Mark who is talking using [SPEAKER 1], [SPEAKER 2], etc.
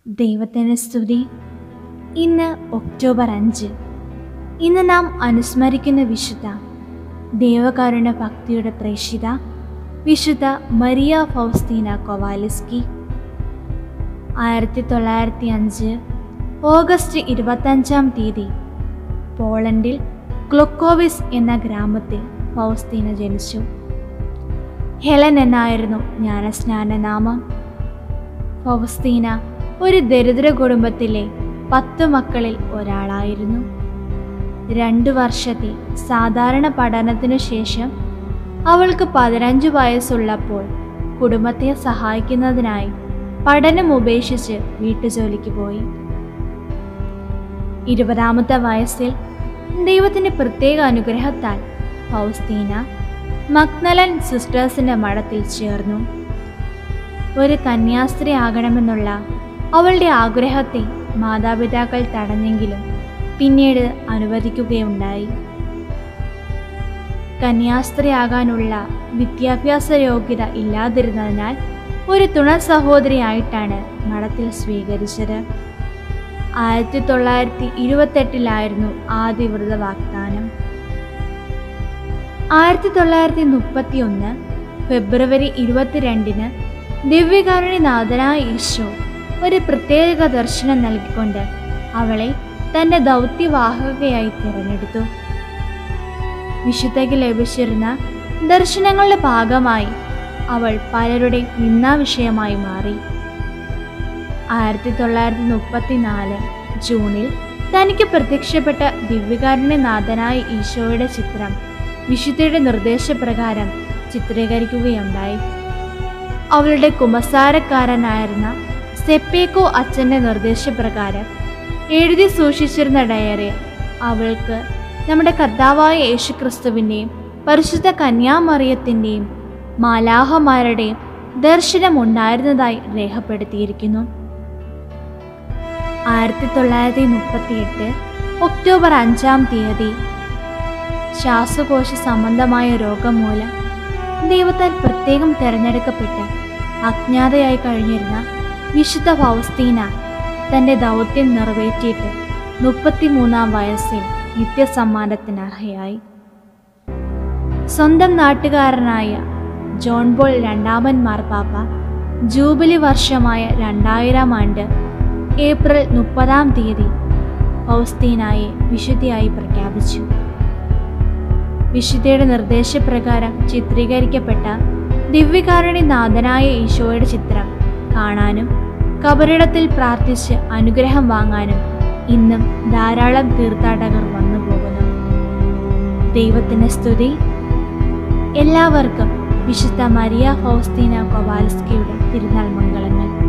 [SPEAKER 1] ദൈവത്തിന് സ്തുതി ഇന്ന് ഒക്ടോബർ അഞ്ച് ഇന്ന് നാം അനുസ്മരിക്കുന്ന വിശുദ്ധ ദൈവകാരുണ്യ ഭക്തിയുടെ പ്രേഷിത വിശുദ്ധ മരിയ ഫൗസ്തീന കൊവാലിസ്കി ആയിരത്തി തൊള്ളായിരത്തി അഞ്ച് ഓഗസ്റ്റ് ഇരുപത്തഞ്ചാം തീയതി പോളണ്ടിൽ ക്ലൊക്കോവിസ് എന്ന ഗ്രാമത്തിൽ ഫൗസ്തീന ജനിച്ചു ഹെലൻ എന്നായിരുന്നു ജ്ഞാനസ്നാനനാമം ഫൗസ്തീന ഒരു ദരിദ്ര കുടുംബത്തിലെ പത്ത് മക്കളിൽ ഒരാളായിരുന്നു രണ്ടു വർഷത്തെ സാധാരണ പഠനത്തിനു ശേഷം അവൾക്ക് പതിനഞ്ച് വയസ്സുള്ളപ്പോൾ കുടുംബത്തെ സഹായിക്കുന്നതിനായി പഠനം ഉപേക്ഷിച്ച് വീട്ടുജോലിക്ക് പോയി ഇരുപതാമത്തെ വയസ്സിൽ ദൈവത്തിന്റെ പ്രത്യേക അനുഗ്രഹത്താൽ ഫൗസ്തീന മക്നലൻ സിസ്റ്റേഴ്സിന്റെ മഠത്തിൽ ചേർന്നു ഒരു കന്യാസ്ത്രീ ആകണമെന്നുള്ള അവളുടെ ആഗ്രഹത്തെ മാതാപിതാക്കൾ തടഞ്ഞെങ്കിലും പിന്നീട് അനുവദിക്കുകയുണ്ടായി കന്യാസ്ത്രീയാകാനുള്ള വിദ്യാഭ്യാസ യോഗ്യത ഇല്ലാതിരുന്നതിനാൽ ഒരു തുണ സഹോദരിയായിട്ടാണ് മഠത്തിൽ സ്വീകരിച്ചത് ആയിരത്തി തൊള്ളായിരത്തി ഇരുപത്തെട്ടിലായിരുന്നു ആദ്യ വ്രത വാഗ്ദാനം ആയിരത്തി തൊള്ളായിരത്തി മുപ്പത്തി ഒന്ന് ഫെബ്രുവരി ഇരുപത്തിരണ്ടിന് ദിവ്യകാരുണ്യനാഥനായ ഈശോ ഒരു പ്രത്യേക ദർശനം നൽകിക്കൊണ്ട് അവളെ തൻ്റെ ദൗത്യവാഹകയായി തിരഞ്ഞെടുത്തു വിശുദ്ധയ്ക്ക് ലഭിച്ചിരുന്ന ദർശനങ്ങളുടെ ഭാഗമായി അവൾ പലരുടെ നിന്നാവിഷയമായി മാറി ആയിരത്തി തൊള്ളായിരത്തി മുപ്പത്തി നാല് ജൂണിൽ തനിക്ക് പ്രത്യക്ഷപ്പെട്ട ദിവ്യകാരുണ്യനാഥനായ ഈശോയുടെ ചിത്രം വിശുദ്ധയുടെ നിർദ്ദേശപ്രകാരം ചിത്രീകരിക്കുകയുണ്ടായി അവളുടെ കുമസാരക്കാരനായിരുന്ന സെപ്പേക്കോ അച്ഛൻ്റെ നിർദ്ദേശപ്രകാരം എഴുതി സൂക്ഷിച്ചിരുന്ന ഡയറി അവൾക്ക് നമ്മുടെ കർത്താവായ യേശുക്രിസ്തുവിൻ്റെയും പരിശുദ്ധ കന്യാമറിയത്തിൻ്റെയും മാലാഹമാരുടെയും ദർശനം ഉണ്ടായിരുന്നതായി രേഖപ്പെടുത്തിയിരിക്കുന്നു ആയിരത്തി തൊള്ളായിരത്തി മുപ്പത്തിയെട്ട് ഒക്ടോബർ അഞ്ചാം തീയതി ശ്വാസകോശ സംബന്ധമായ രോഗം മൂലം ദൈവത്താൽ പ്രത്യേകം തിരഞ്ഞെടുക്കപ്പെട്ട് അജ്ഞാതയായി കഴിഞ്ഞിരുന്ന വിശുദ്ധ ഫൗസ്തീന തൻ്റെ ദൗത്യം നിറവേറ്റിയിട്ട് മുപ്പത്തിമൂന്നാം വയസ്സിൽ നിത്യസമ്മാനത്തിന് അർഹയായി സ്വന്തം നാട്ടുകാരനായ ജോൺ ബോൾ രണ്ടാമൻ മാർപ്പാപ്പ ജൂബിലി വർഷമായ രണ്ടായിരം ആണ്ട് ഏപ്രിൽ മുപ്പതാം തീയതി ഫൗസ്തീനായെ വിശുദ്ധിയായി പ്രഖ്യാപിച്ചു വിശുദ്ധയുടെ നിർദ്ദേശപ്രകാരം ചിത്രീകരിക്കപ്പെട്ട ദിവ്യകാരുണ്യനാഥനായ ഈശോയുടെ ചിത്രം കാണാനും കബറിടത്തിൽ പ്രാർത്ഥിച്ച് അനുഗ്രഹം വാങ്ങാനും ഇന്നും ധാരാളം തീർത്ഥാടകർ വന്നു പോകുന്നു ദൈവത്തിന് സ്തുതി എല്ലാവർക്കും വിശുദ്ധ മരിയ ഫൗസ്തീന കൊവാൽസ്കിയുടെ തിരുനാൾ മംഗളങ്ങൾ